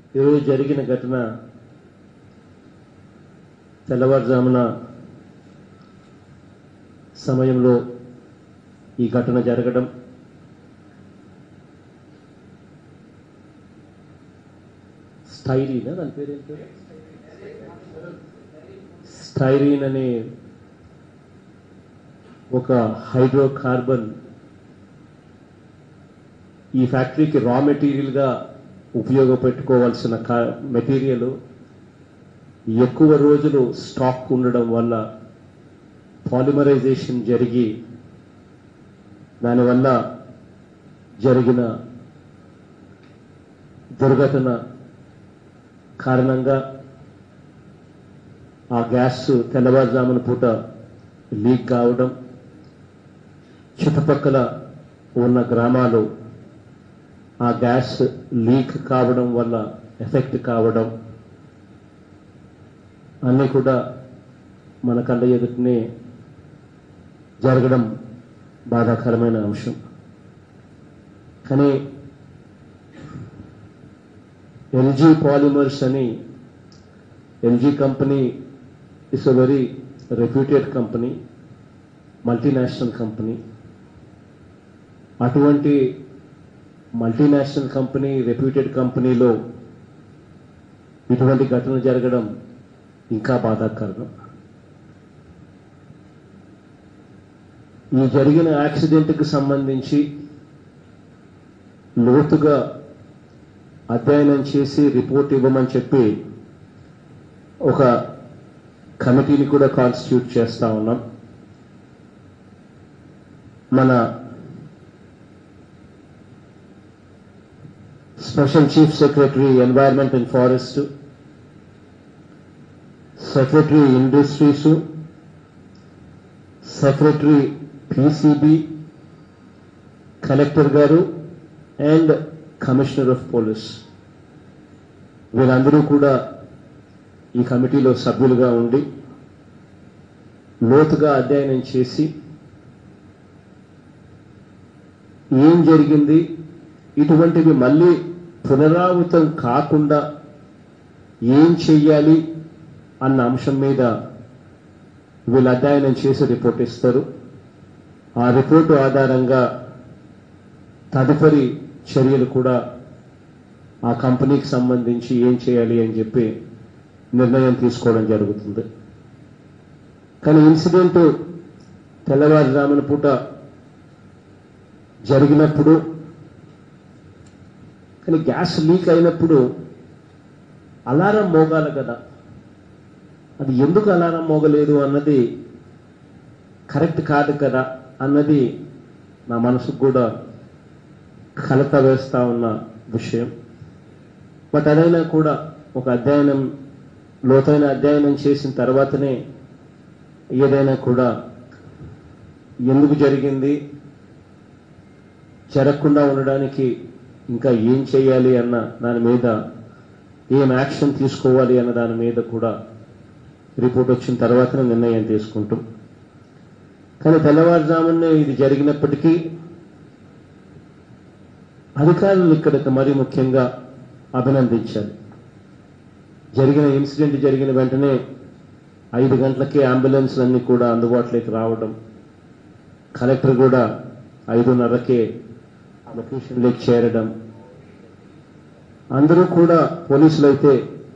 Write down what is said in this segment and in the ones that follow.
ఈరోజు జరిగిన ఘటన తెల్లవారుజామున సమయంలో ఈ ఘటన జరగడం స్టైరీనా దాని పేరు ఏంటి స్టైరీన్ అనే ఒక హైడ్రోకార్బన్ ఈ ఫ్యాక్టరీకి రా మెటీరియల్గా ఉపయోగపెట్టుకోవాల్సిన మెటీరియల్ ఎక్కువ రోజులు స్టాక్ ఉండడం వల్ల పాలిమరైజేషన్ జరిగి దానివల్ల జరిగిన దుర్ఘటన కారణంగా ఆ గ్యాస్ తెల్లవారుజామున పూట లీక్ కావడం చుట్టుపక్కల ఉన్న గ్రామాలు ఆ గ్యాస్ లీక్ కావడం వల్ల ఎఫెక్ట్ కావడం అన్నీ కూడా మన కళ్ళ ఎదుటినే జరగడం బాధాకరమైన అంశం కానీ ఎల్జీ పాలిమర్స్ అని LG company is a very reputed company multinational company అటువంటి మల్టీనేషనల్ కంపెనీ రెప్యూటెడ్ కంపెనీలో ఇటువంటి ఘటన జరగడం ఇంకా బాధాకరం ఈ జరిగిన యాక్సిడెంట్కి సంబంధించి లోతుగా అధ్యయనం చేసి రిపోర్ట్ ఇవ్వమని చెప్పి ఒక కమిటీని కూడా కాన్స్టిట్యూట్ చేస్తా ఉన్నాం మన special chief secretary environment and forest secretary industries secretary PCB collector గారు అండ్ కమిషనర్ ఆఫ్ పోలీస్ వీరందరూ కూడా ఈ కమిటీలో సభ్యులుగా ఉండి లోతుగా అధ్యయనం చేసి ఏం జరిగింది ఇటువంటివి మళ్ళీ పునరావృతం కాకుండా ఏం చెయ్యాలి అన్న అంశం మీద వీళ్ళు అధ్యయనం చేసి రిపోర్ట్ ఇస్తారు ఆ రిపోర్టు ఆధారంగా తదుపరి చర్యలు కూడా ఆ కంపెనీకి సంబంధించి ఏం చేయాలి అని చెప్పి నిర్ణయం తీసుకోవడం జరుగుతుంది కానీ ఇన్సిడెంట్ తెల్లవారుజామున పూట జరిగినప్పుడు కానీ గ్యాస్ లీక్ అయినప్పుడు అలారం మోగాలి కదా అది ఎందుకు అలారం మోగలేదు అన్నది కరెక్ట్ కాదు కదా అన్నది నా మనసుకు కూడా కలత వేస్తా ఉన్న విషయం బట్ అదైనా కూడా ఒక అధ్యయనం లోతైన అధ్యయనం చేసిన తర్వాతనే ఏదైనా కూడా ఎందుకు జరిగింది జరగకుండా ఉండడానికి ఇంకా ఏం చేయాలి అన్న దాని మీద ఏం యాక్షన్ తీసుకోవాలి అన్న దాని మీద కూడా రిపోర్ట్ వచ్చిన తర్వాతనే నిర్ణయం తీసుకుంటాం కానీ తెల్లవారుజామునే ఇది జరిగినప్పటికీ అధికారులు ఇక్కడికి మరీ ముఖ్యంగా అభినందించాలి జరిగిన ఇన్సిడెంట్ జరిగిన వెంటనే ఐదు గంటలకే అంబులెన్స్లన్నీ కూడా అందుబాటులోకి రావడం కలెక్టర్ కూడా ఐదున్నరకే లొకేషన్లోకి చేరడం అందరూ కూడా పోలీసులు అయితే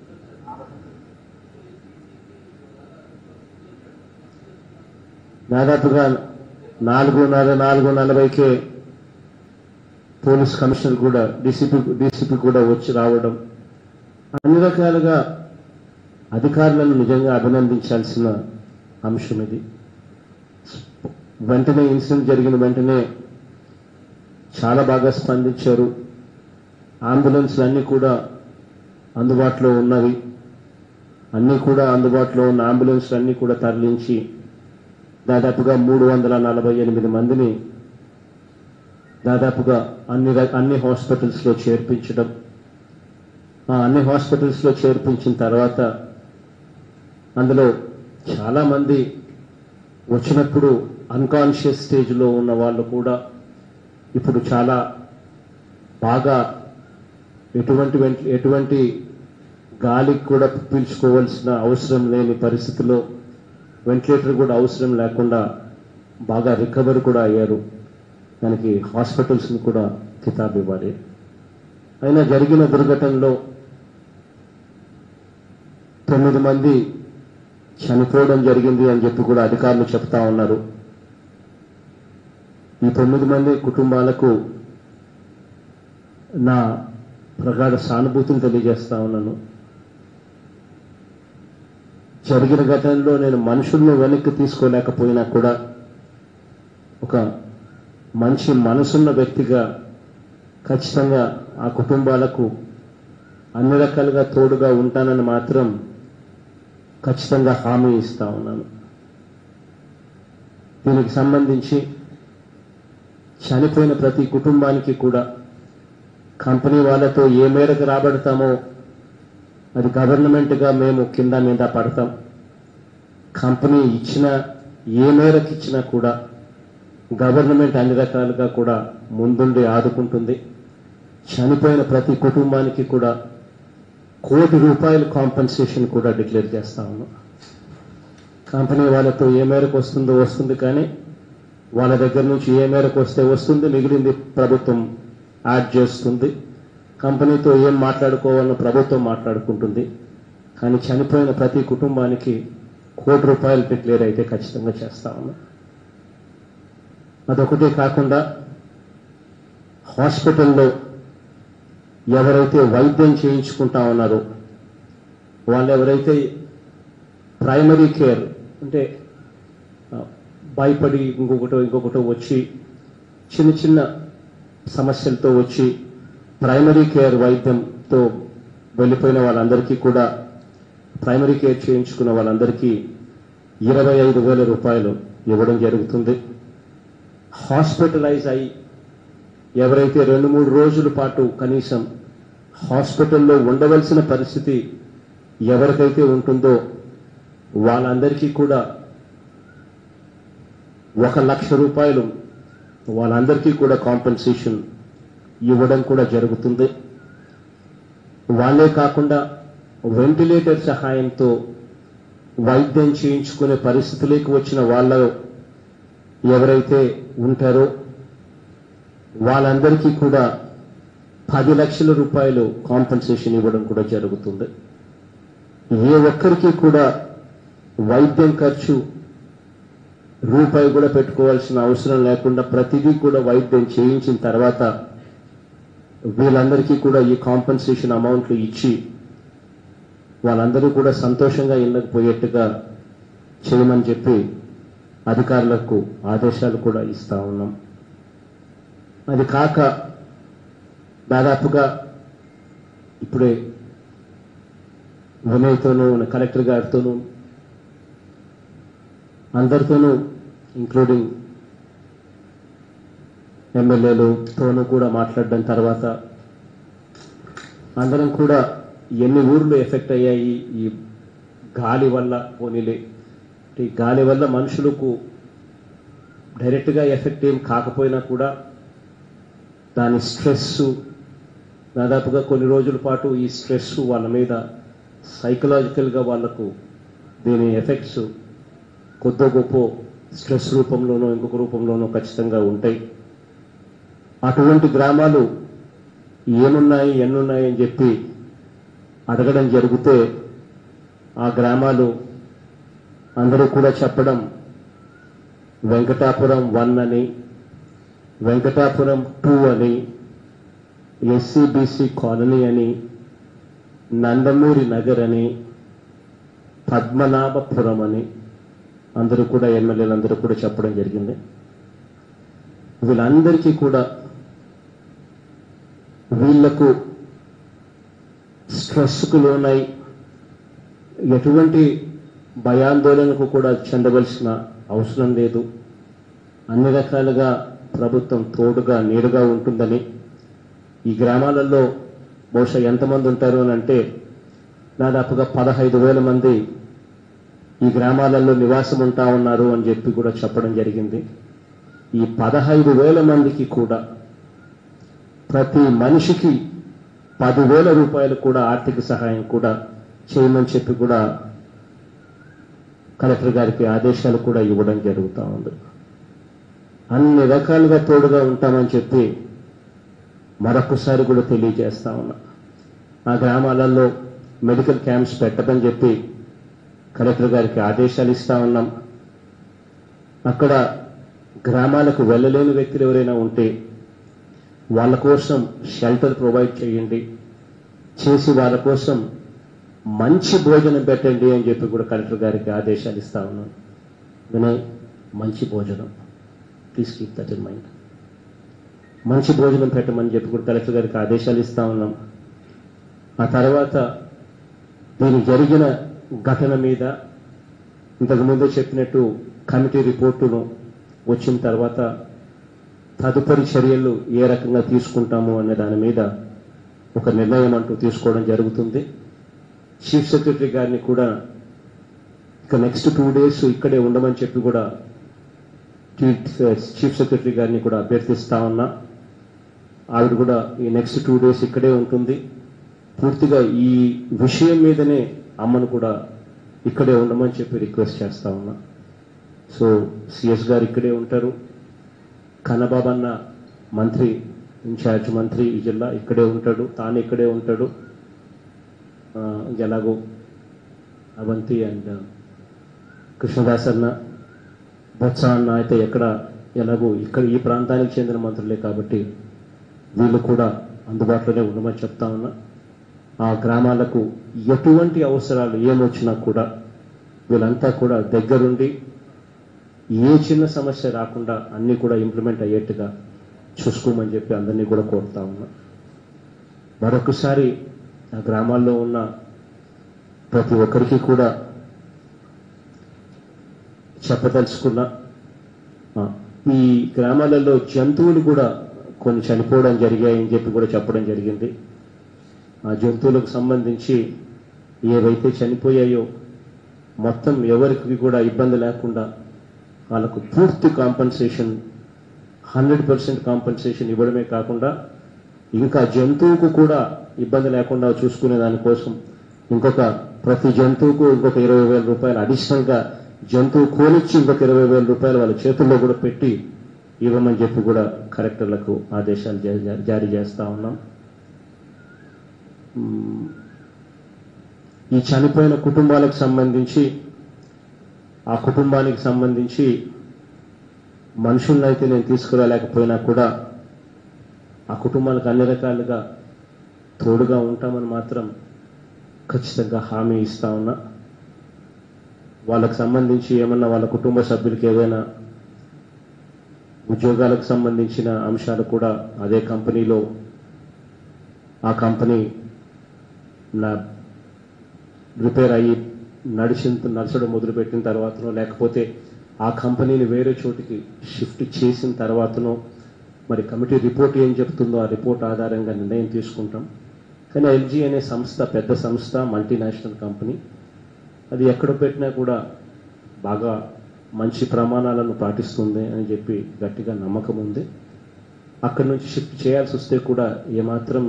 దాదాపుగా నాలుగున్నర నాలుగు నలభైకే పోలీస్ కమిషనర్ కూడా డీసీపీ డీసీపీ కూడా వచ్చి రావడం అన్ని రకాలుగా అధికారులను నిజంగా అభినందించాల్సిన అంశం ఇది వెంటనే ఇన్సిడెంట్ జరిగిన వెంటనే చాలా బాగా స్పందించారు అంబులెన్స్లు అన్నీ కూడా అందుబాటులో ఉన్నవి అన్నీ కూడా అందుబాటులో ఉన్న అంబులెన్స్లు అన్నీ కూడా తరలించి దాదాపుగా మూడు వందల నలభై ఎనిమిది మందిని దాదాపుగా అన్ని ర- అన్ని హాస్పిటల్స్లో చేర్పించడం ఆ అన్ని హాస్పిటల్స్లో చేర్పించిన తర్వాత అందులో చాలా మంది వచ్చినప్పుడు అన్కాన్షియస్ స్టేజ్లో ఉన్న వాళ్ళు కూడా ఇప్పుడు చాలా బాగా ఎటువంటి వెంట- ఎటువంటి గాలికి కూడా పీల్చుకోవాల్సిన అవసరం లేని పరిస్థితిలో వెంటిలేటర్ కూడా అవసరం లేకుండా బాగా రికవర్ కూడా అయ్యారు దానికి హాస్పిటల్స్ని కూడా కితాబ్ ఇవ్వాలి అయినా జరిగిన దుర్ఘటనలో తొమ్మిది మంది చనిపోవడం జరిగింది అని చెప్పి కూడా అధికారులు చెప్తా ఉన్నారు ఈ తొమ్మిది మంది కుటుంబాలకు నా ప్రగాఢ సానుభూతిని తెలియజేస్తా ఉన్నాను జరిగిన ఘటనలో నేను మనుషులను వెనక్కి తీసుకోలేకపోయినా కూడా ఒక మంచి మనసున్న వ్యక్తిగా ఖచ్చితంగా ఆ కుటుంబాలకు అన్ని రకాలుగా తోడుగా ఉంటానని మాత్రం ఖచ్చితంగా హామీ ఇస్తా ఉన్నాను దీనికి సంబంధించి చనిపోయిన ప్రతి కుటుంబానికి కూడా కంపెనీ వాళ్ళతో ఏ మేరకు రాబడతామో అది గవర్నమెంట్గా మేము కింద మీద పడతాం కంపెనీ ఇచ్చిన ఏ మేరకు ఇచ్చినా కూడా గవర్నమెంట్ అన్ని రకాలుగా కూడా ముందుండి ఆదుకుంటుంది చనిపోయిన ప్రతి కుటుంబానికి కూడా కోటి రూపాయల కాంపెన్సేషన్ కూడా డిక్లేర్ చేస్తా ఉన్నాం కంపెనీ వాళ్ళతో ఏ మేరకు వస్తుందో వస్తుంది కానీ వాళ్ళ దగ్గర నుంచి ఏ మేరకు వస్తే వస్తుంది మిగిలింది ప్రభుత్వం యాడ్ చేస్తుంది కంపెనీతో ఏం మాట్లాడుకోవాలో ప్రభుత్వం మాట్లాడుకుంటుంది కానీ చనిపోయిన ప్రతి కుటుంబానికి కోటి రూపాయలు డిక్లేర్ అయితే ఖచ్చితంగా చేస్తా ఉన్నాం అదొకటే కాకుండా హాస్పిటల్లో ఎవరైతే వైద్యం చేయించుకుంటా ఉన్నారో వాళ్ళు ఎవరైతే ప్రైమరీ కేర్ అంటే ఆ, భయపడి ఇంకొకటో ఇంకొకటో వచ్చి చిన్న చిన్న సమస్యలతో వచ్చి ప్రైమరీ కేర్ వైద్యంతో వెళ్ళిపోయిన వాళ్ళందరికీ కూడా ప్రైమరీ కేర్ చేయించుకున్న వాళ్ళందరికీ ఇరవై ఐదు వేల రూపాయలు ఇవ్వడం జరుగుతుంది హాస్పిటలైజ్ అయి ఎవరైతే రెండు మూడు రోజుల పాటు కనీసం హాస్పిటల్లో ఉండవలసిన పరిస్థితి ఎవరికైతే ఉంటుందో వాళ్ళందరికీ కూడా ఒక లక్ష రూపాయలు వాళ్ళందరికీ కూడా కాంపెన్సేషన్ ఇవ్వడం కూడా జరుగుతుంది వాళ్ళే కాకుండా వెంటిలేటర్ సహాయంతో వైద్యం చేయించుకునే పరిస్థితిలోకి వచ్చిన వాళ్ళ ఎవరైతే ఉంటారో వాళ్ళందరికీ కూడా పది లక్షల రూపాయలు కాంపెన్సేషన్ ఇవ్వడం కూడా జరుగుతుంది ఏ ఒక్కరికి కూడా వైద్యం ఖర్చు రూపాయి కూడా పెట్టుకోవాల్సిన అవసరం లేకుండా ప్రతిదీ కూడా వైద్యం చేయించిన తర్వాత వీళ్ళందరికీ కూడా ఈ కాంపెన్సేషన్ అమౌంట్లు ఇచ్చి వాళ్ళందరూ కూడా సంతోషంగా ఇళ్ళకు పోయేట్టుగా చేయమని చెప్పి అధికారులకు ఆదేశాలు కూడా ఇస్తా ఉన్నాం అది కాక దాదాపుగా ఇప్పుడే వినయ్తోనూ కలెక్టర్ గారితోనూ అందరితోనూ ఇంక్లూడింగ్ ఎమ్మెల్యేలతోనూ కూడా మాట్లాడడం తర్వాత అందరం కూడా ఎన్ని ఊర్లు ఎఫెక్ట్ అయ్యాయి ఈ గాలి వల్ల పోనీలే ఈ గాలి వల్ల మనుషులకు డైరెక్ట్గా ఎఫెక్ట్ ఏం కాకపోయినా కూడా దాని స్ట్రెస్ దాదాపుగా కొన్ని రోజుల పాటు ఈ స్ట్రెస్ వాళ్ళ మీద సైకలాజికల్గా వాళ్లకు దీని ఎఫెక్ట్స్ కొద్ది గొప్ప స్ట్రెస్ రూపంలోనో ఇంకొక రూపంలోనో ఖచ్చితంగా ఉంటాయి అటువంటి గ్రామాలు ఏమున్నాయి ఎన్నున్నాయి అని చెప్పి అడగడం జరిగితే ఆ గ్రామాలు అందరూ కూడా చెప్పడం వెంకటాపురం వన్ అని వెంకటాపురం టూ అని ఎస్సీబీసీ కాలనీ అని నందమూరి నగర్ అని పద్మనాభపురం అని అందరూ కూడా ఎమ్మెల్యేలు అందరూ కూడా చెప్పడం జరిగింది వీళ్ళందరికీ కూడా వీళ్లకు స్ట్రెస్కు లోనై ఎటువంటి భయాందోళనకు కూడా చెందవలసిన అవసరం లేదు అన్ని రకాలుగా ప్రభుత్వం తోడుగా నీడుగా ఉంటుందని ఈ గ్రామాలలో బహుశా ఎంతమంది ఉంటారు అని అంటే దాదాపుగా పదహైదు వేల మంది ఈ గ్రామాలలో నివాసం ఉంటా ఉన్నారు అని చెప్పి కూడా చెప్పడం జరిగింది ఈ పదహైదు వేల మందికి కూడా ప్రతి మనిషికి పదివేల రూపాయలు కూడా ఆర్థిక సహాయం కూడా చేయమని చెప్పి కూడా కలెక్టర్ గారికి ఆదేశాలు కూడా ఇవ్వడం జరుగుతూ ఉంది అన్ని రకాలుగా తోడుగా ఉంటామని చెప్పి మరొకసారి కూడా తెలియజేస్తా ఉన్నా ఆ గ్రామాలలో మెడికల్ క్యాంప్స్ పెట్టమని చెప్పి కలెక్టర్ గారికి ఆదేశాలు ఇస్తా ఉన్నాం అక్కడ గ్రామాలకు వెళ్ళలేని వ్యక్తులు ఎవరైనా ఉంటే వాళ్ళ కోసం షెల్టర్ ప్రొవైడ్ చేయండి చేసి వాళ్ళ కోసం మంచి భోజనం పెట్టండి అని చెప్పి కూడా కలెక్టర్ గారికి ఆదేశాలు ఇస్తా ఉన్నాం వినయ్ మంచి భోజనం please keep that in mind మంచి భోజనం పెట్టమని చెప్పి కూడా కలెక్టర్ గారికి ఆదేశాలు ఇస్తా ఉన్నాం ఆ తర్వాత దీని జరిగిన ఘటన మీద ఇంతకుముందు చెప్పినట్టు కమిటీ రిపోర్టును వచ్చిన తర్వాత తదుపరి చర్యలు ఏ రకంగా తీసుకుంటాము అనే దాని మీద ఒక నిర్ణయం అంటూ తీసుకోవడం జరుగుతుంది చీఫ్ సెక్రటరీ గారిని కూడా ఇక నెక్స్ట్ టూ డేస్ ఇక్కడే ఉండమని చెప్పి కూడా చీఫ్ సెక్రటరీ గారిని కూడా అభ్యర్థిస్తా ఉన్నా ఆవిడ కూడా ఈ నెక్స్ట్ టూ డేస్ ఇక్కడే ఉంటుంది పూర్తిగా ఈ విషయం మీదనే అమ్మను కూడా ఇక్కడే ఉండమని చెప్పి రిక్వెస్ట్ చేస్తా ఉన్నా సో సిఎస్ గారు ఇక్కడే ఉంటారు కన్నబాబన్న మంత్రి ఇన్ఛార్జ్ మంత్రి ఈ జిల్లా ఇక్కడే ఉంటాడు తాను ఇక్కడే ఉంటాడు ఆ, ఎలాగో అవంతి అండ్ కృష్ణదాస్ అన్న బొత్స అన్న అయితే ఎక్కడ ఎలాగో ఇక్కడ ఈ ప్రాంతానికి చెందిన మంత్రులే కాబట్టి వీళ్ళు కూడా అందుబాటులోనే ఉండమని చెప్తా ఉన్నా ఆ గ్రామాలకు ఎటువంటి అవసరాలు ఏమొచ్చినా కూడా వీళ్ళంతా కూడా దగ్గరుండి ఏ చిన్న సమస్య రాకుండా అన్ని కూడా ఇంప్లిమెంట్ అయ్యేట్టుగా చూసుకోమని చెప్పి అందరినీ కూడా కోరుతా ఉన్నా మరొకసారి ఆ గ్రామాల్లో ఉన్న ప్రతి ఒక్కరికి కూడా చెప్పదలుచుకున్నా ఆ, ఈ గ్రామాలలో జంతువులు కూడా కొన్ని చనిపోవడం జరిగాయని చెప్పి కూడా చెప్పడం జరిగింది ఆ జంతువులకు సంబంధించి ఏవైతే చనిపోయాయో మొత్తం ఎవరికి కూడా ఇబ్బంది లేకుండా వాళ్ళకు పూర్తి కాంపన్సేషన్ హండ్రెడ్ పర్సెంట్ కాంపన్సేషన్ ఇవ్వడమే కాకుండా ఇంకా జంతువుకు కూడా ఇబ్బంది లేకుండా చూసుకునే దానికోసం ఇంకొక ప్రతి జంతువుకు ఇంకొక ఇరవై వేల రూపాయలు అడిషనల్ గా జంతువు కోనిచ్చి ఇంకొక ఇరవై వేల రూపాయలు వాళ్ళ చేతుల్లో కూడా పెట్టి ఇవ్వమని చెప్పి కూడా కలెక్టర్లకు ఆదేశాలు జా- జా- జారీ చేస్తా ఉన్నాం మ్మ్. ఈ చనిపోయిన కుటుంబాలకు సంబంధించి ఆ కుటుంబానికి సంబంధించి మనుషులను అయితే నేను తీసుకురాలేకపోయినా కూడా ఆ కుటుంబాలకు అన్ని రకాలుగా తోడుగా ఉంటామని మాత్రం ఖచ్చితంగా హామీ ఇస్తా ఉన్నా వాళ్ళకు సంబంధించి ఏమన్నా వాళ్ళ కుటుంబ సభ్యులకి ఏదైనా ఉద్యోగాలకు సంబంధించిన అంశాలు కూడా అదే కంపెనీలో ఆ కంపెనీ నా రిపేర్ అయ్యి నడిచిన నడచడం మొదలుపెట్టిన తర్వాతనో లేకపోతే ఆ కంపెనీని వేరే చోటికి షిఫ్ట్ చేసిన తర్వాతనో మరి కమిటీ రిపోర్ట్ ఏం చెప్తుందో ఆ రిపోర్ట్ ఆధారంగా నిర్ణయం తీసుకుంటాం కానీ ఎల్జీ అనే సంస్థ పెద్ద సంస్థ మల్టీనేషనల్ కంపెనీ అది ఎక్కడ పెట్టినా కూడా బాగా మంచి ప్రమాణాలను పాటిస్తుంది అని చెప్పి గట్టిగా నమ్మకం ఉంది అక్కడి నుంచి షిఫ్ట్ చేయాల్సి వస్తే కూడా ఏమాత్రం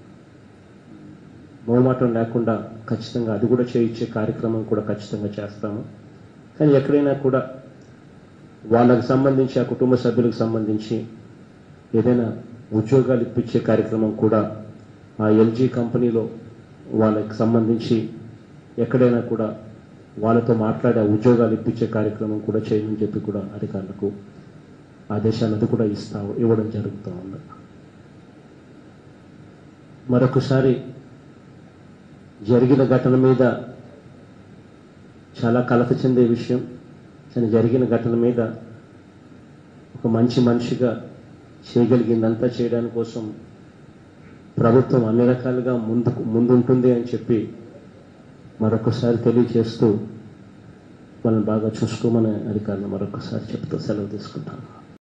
మొహమాటం లేకుండా ఖచ్చితంగా అది కూడా చేయించే కార్యక్రమం కూడా ఖచ్చితంగా చేస్తాము కానీ ఎక్కడైనా కూడా వాళ్ళకి సంబంధించి ఆ కుటుంబ సభ్యులకు సంబంధించి ఏదైనా ఉద్యోగాలు ఇప్పించే కార్యక్రమం కూడా ఆ ఎల్జీ కంపెనీలో వాళ్ళకి సంబంధించి ఎక్కడైనా కూడా వాళ్ళతో మాట్లాడే ఆ ఉద్యోగాలు ఇప్పించే కార్యక్రమం కూడా చేయమని చెప్పి కూడా అధికారులకు ఆదేశాలు అది కూడా ఇస్తా ఇవ్వడం జరుగుతూ ఉంది మరొకసారి జరిగిన ఘటన మీద చాలా కలత చెందే విషయం కానీ జరిగిన ఘటన మీద ఒక మంచి మనిషిగా చేయగలిగిందంతా చేయడానికి కోసం ప్రభుత్వం అన్ని రకాలుగా ముందుకు ముందుంటుంది అని చెప్పి మరొకసారి తెలియజేస్తూ మనం బాగా చూసుకోమని అధికారులు మరొకసారి చెప్తూ సెలవు తీసుకుంటాను